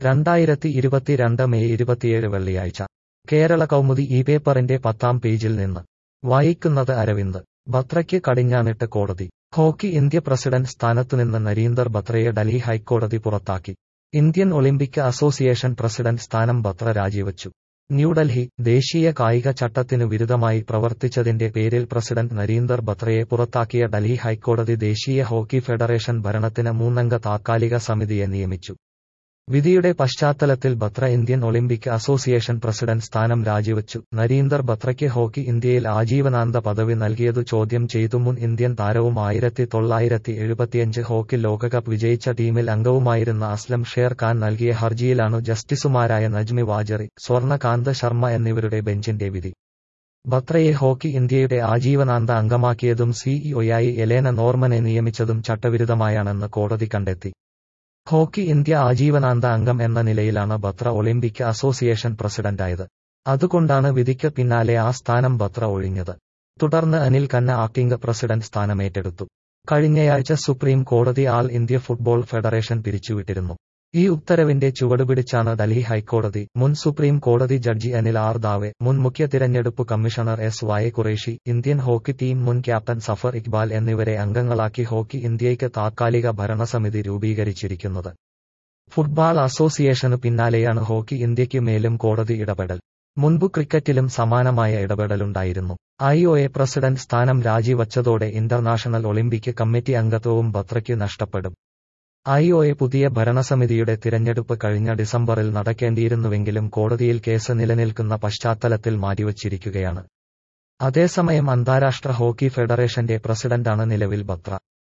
രണ്ടായിരത്തി ഇരുപത്തിരണ്ട് മെയ് ഇരുപത്തിയേഴ് വെള്ളിയാഴ്ച കേരള കൗമുദി ഈ പേപ്പറിന്റെ പത്താം പേജിൽ നിന്ന് വായിക്കുന്നത് അരവിന്ദ് ബത്രയ്ക്ക് കടിഞ്ഞാണിട്ട് കോടതി ഹോക്കി ഇന്ത്യ പ്രസിഡന്റ് സ്ഥാനത്തുനിന്ന് നരീന്ദർ ബത്രയെ ഡൽഹി ഹൈക്കോടതി പുറത്താക്കി ഇന്ത്യൻ ഒളിമ്പിക് അസോസിയേഷൻ പ്രസിഡന്റ് സ്ഥാനം ബത്ര രാജിവച്ചു ന്യൂഡൽഹി ദേശീയ കായിക ചട്ടത്തിനു വിരുദ്ധമായി പ്രവർത്തിച്ചതിന്റെ പേരിൽ പ്രസിഡന്റ് നരീന്ദർ ബത്രയെ പുറത്താക്കിയ ഡൽഹി ഹൈക്കോടതി ദേശീയ ഹോക്കി ഫെഡറേഷൻ ഭരണത്തിന് മൂന്നംഗ താത്കാലിക സമിതിയെ നിയമിച്ചു വിധിയുടെ പശ്ചാത്തലത്തിൽ Batra Indian Olympic association president സ്ഥാനം രാജിവച്ചു നരീന്ദർ ബത്രയ്ക്ക് ഹോക്കി ഇന്ത്യയിൽ ആജീവനാന്ത പദവി നൽകിയതു ചോദ്യം ചെയ്തു മുൻ ഇന്ത്യൻ താരവും ആയിരത്തി തൊള്ളായിരത്തി എഴുപത്തിയഞ്ച് ഹോക്കി ലോകകപ്പ് വിജയിച്ച ടീമിൽ അംഗവുമായിരുന്ന അസ്ലം ഷേർ ഖാൻ നൽകിയ ഹർജിയിലാണു ജസ്റ്റിസുമാരായ നജ്മി വാജറി സ്വർണകാന്ത് ശർമ്മ എന്നിവരുടെ ബെഞ്ചിന്റെ വിധി ബത്രയെ ഹോക്കി ഇന്ത്യയുടെ ആജീവനാന്ത അംഗമാക്കിയതും സിഇഒയായി എലേന നോർമനെ നിയമിച്ചതും ചട്ടവിരുദ്ധമായാണെന്ന് കോടതി കണ്ടെത്തി ഹോക്കി ഇന്ത്യ ആജീവനാന്ത അംഗം എന്ന നിലയിലാണ് ബത്ര ഒളിമ്പിക് അസോസിയേഷൻ പ്രസിഡന്റായത് അതുകൊണ്ടാണ് വിധിക്ക് പിന്നാലെ ആ സ്ഥാനം ബത്ര ഒഴിഞ്ഞത് തുടർന്ന് അനിൽ ഖന്ന ആക്ടിംഗ് പ്രസിഡന്റ് സ്ഥാനമേറ്റെടുത്തു കഴിഞ്ഞയാഴ്ച സുപ്രീം കോടതി ആൾ ഇന്ത്യ ഫുട്ബോൾ ഫെഡറേഷൻ പിരിച്ചുവിട്ടിരുന്നു ഈ ഉത്തരവിന്റെ ചുവടുപിടിച്ചാണ് ഡൽഹി ഹൈക്കോടതി മുൻ സുപ്രീം കോടതി ജഡ്ജി അനിൽ ആർ ദാവെ മുൻ മുഖ്യ തിരഞ്ഞെടുപ്പ് commissioner S Y Quraishi Indian hockey team മുൻ ക്യാപ്റ്റൻ സഫർ ഇക്ബാൽ എന്നിവരെ അംഗങ്ങളാക്കി ഹോക്കി ഇന്ത്യയ്ക്ക് താത്കാലിക ഭരണസമിതി രൂപീകരിച്ചിരിക്കുന്നത് ഫുട്ബോൾ അസോസിയേഷനു പിന്നാലെയാണ് ഹോക്കി ഇന്ത്യയ്ക്ക് മേലും കോടതി ഇടപെടൽ മുൻപ് ക്രിക്കറ്റിലും സമാനമായ ഇടപെടലുണ്ടായിരുന്നു ഐ ഒ എ പ്രസിഡന്റ് സ്ഥാനം രാജിവച്ചതോടെ ഇന്റർനാഷണൽ ഒളിമ്പിക് കമ്മിറ്റി അംഗത്വവും ബത്രയ്ക്ക് നഷ്ടപ്പെടും ഐ ഒ എ പുതിയ ഭരണസമിതിയുടെ തിരഞ്ഞെടുപ്പ് കഴിഞ്ഞ ഡിസംബറിൽ നടക്കേണ്ടിയിരുന്നുവെങ്കിലും കോടതിയിൽ കേസ് നിലനിൽക്കുന്ന പശ്ചാത്തലത്തിൽ മാറ്റിവച്ചിരിക്കുകയാണ് അതേസമയം അന്താരാഷ്ട്ര ഹോക്കി ഫെഡറേഷന്റെ പ്രസിഡന്റാണ് നിലവിൽ ബത്ര